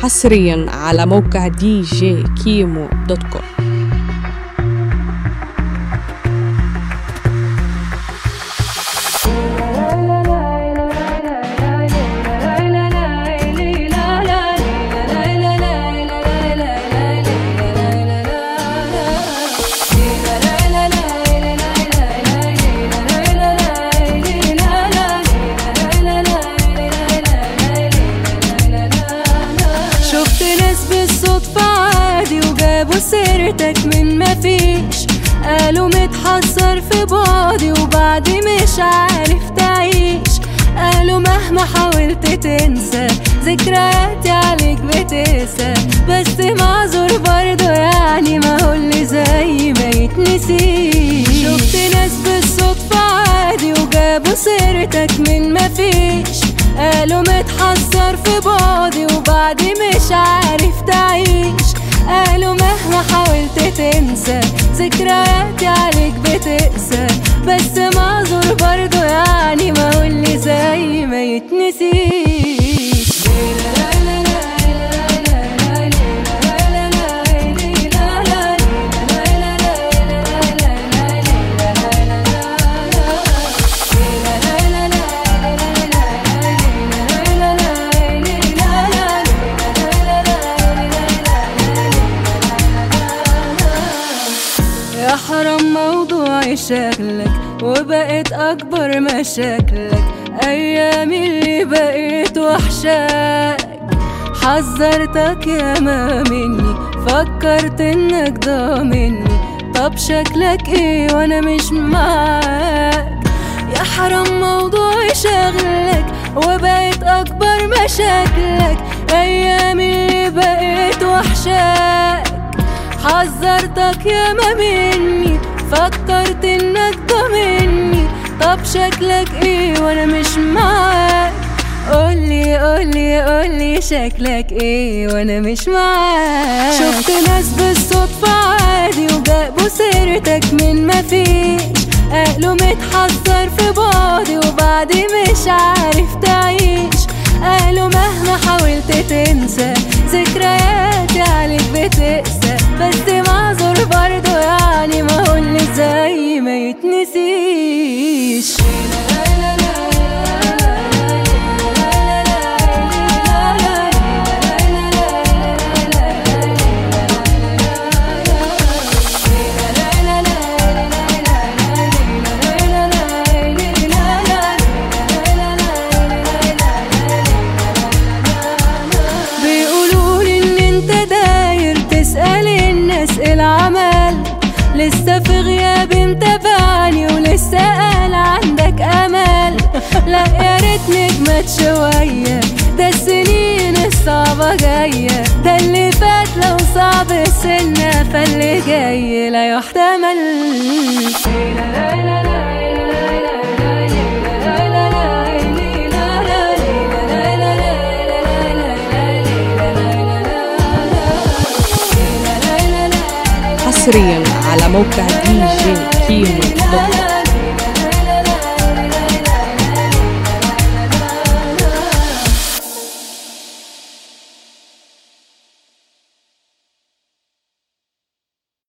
حصريا على موقع دي جي كيمو دوت كوم شفت ناس بالصدفة عادي وجابوا سيرتك من مفيش قالوا متحسر في بعدي وبعدي مش عارف تعيش قالوا مهما حاولت تنسى ذكرياتي عليك بتقسى بس معذور برضه يعني ما هو اللي زي ما يتنسيش شفت ناس بالصدفة عادي وجابوا سيرتك من مفيش قالوا متحسر في بعدي وبعدي مش عارف تعيش قالوا مهما حاولت تنسى ذكرياتي عليك بتقسى بس معذور برضه يعني ما هو اللي زي ما يتنسيش يا حرام موضوع شغلك وبقيت اكبر مشاكلك ايامي اللي بقيت وحشاك حذرتك يا ما مني فكرت انك ضامني طب شكلك ايه وانا مش معاك يا حرام موضوع شغلك وبقيت اكبر مشاكلك ايامي اللي بقيت وحشاك حذرتك يا ما مني فكرت انك ضامني طب شكلك ايه وانا مش معاك قولي قولي قولي شكلك ايه وانا مش معاك شفت ناس بالصدفة عادي وجابوا سيرتك من مفيش قالوا متحذر في بعدي وبعدي مش عارف تعيش قالوا مهما حاولت تنسى ذكرياتي عليك بتقسى بس معذور برضه يعني ما هو اللي زي ما يتنسيش بيقولولي ان انت داير تسأل الناس إيه العمل لسه في غيابي متابعني ولسه قال عندك امل لا يا ريت نجمد شوية ده السنين الصعبة جاية ده اللي فات لو صعب السنة فاللي جاي لا يحتمل حصريا على موقع دي جي كيمو دوت كوم